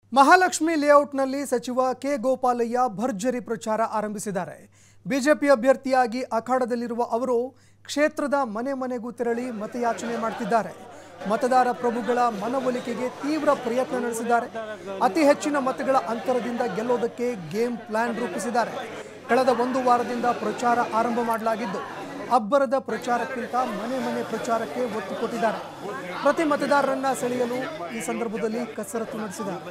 ಮಹಾಲಕ್ಷ್ಮಿ ಲೇಔಟ್ನಲ್ಲಿ ಸಚಿವ ಕೆ ಗೋಪಾಲಯ್ಯ ಭರ್ಜರಿ ಪ್ರಚಾರ ಆರಂಭಿಸಿದ್ದಾರೆ ಬಿಜೆಪಿ ಅಭ್ಯರ್ಥಿಯಾಗಿ ಅಖಾಡದಲ್ಲಿರುವ ಅವರು ಕ್ಷೇತ್ರದ ಮನೆ ಮನೆಗೂ ತೆರಳಿ ಮತಯಾಚನೆ ಮಾಡ್ತಿದ್ದಾರೆ ಮತದಾರ ಪ್ರಭುಗಳ ಮನವೊಲಿಕೆಗೆ ತೀವ್ರ ಪ್ರಯತ್ನ ನಡೆಸಿದ್ದಾರೆ ಅತಿ ಹೆಚ್ಚಿನ ಮತಗಳ ಅಂತರದಿಂದ ಗೆಲ್ಲೋದಕ್ಕೆ ಗೇಮ್ ಪ್ಲಾನ್ ರೂಪಿಸಿದ್ದಾರೆ ಕಳೆದ ಒಂದು ವಾರದಿಂದ ಪ್ರಚಾರ ಆರಂಭ ಮಾಡಲಾಗಿದ್ದು ಅಬ್ಬರದ ಪ್ರಚಾರಕ್ಕಿಂತ ಮನೆ ಮನೆ ಪ್ರಚಾರಕ್ಕೆ ಒತ್ತು ಕೊಟ್ಟಿದ್ದಾರೆ ಪ್ರತಿ ಮತದಾರರನ್ನ ಸೆಳೆಯಲು ಈ ಸಂದರ್ಭದಲ್ಲಿ ಕಸರತ್ತು ನಡೆಸಿದ್ದಾರೆ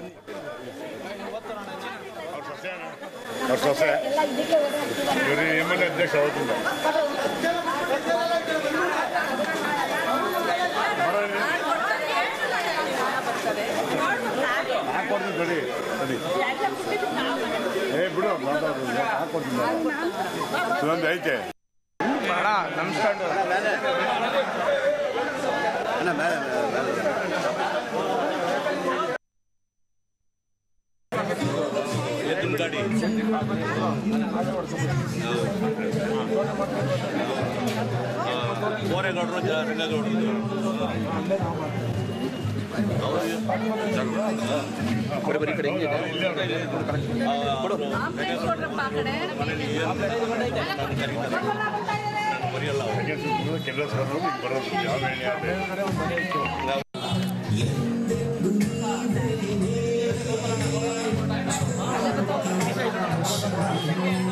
ಅವ್ರ ಸೊಸೆ ಇವರು ಎಮ್ ಎಲ್ ಎ ಅಧ್ಯಕ್ಷ ಅವತ್ತಿಂದ ಹಾಕೊಡ್ತೀನಿ ಸರಿ ಸರಿ ಏ ಬಿಡು ಮಾತಾಡೋದು ಹಾಕೊಡ್ತೀನಿ ಇದೊಂದು ಐತೆ ಅಣ್ಣ ನಮಸ್ಕಾರ ಕೋರೆಗೌಡರು ರಂಗಗೌಡರು ಕೆಲಸ ಬರೋದು ಯಾವ ಎಣ್ಣೆ ಆದ್ರೆ Thank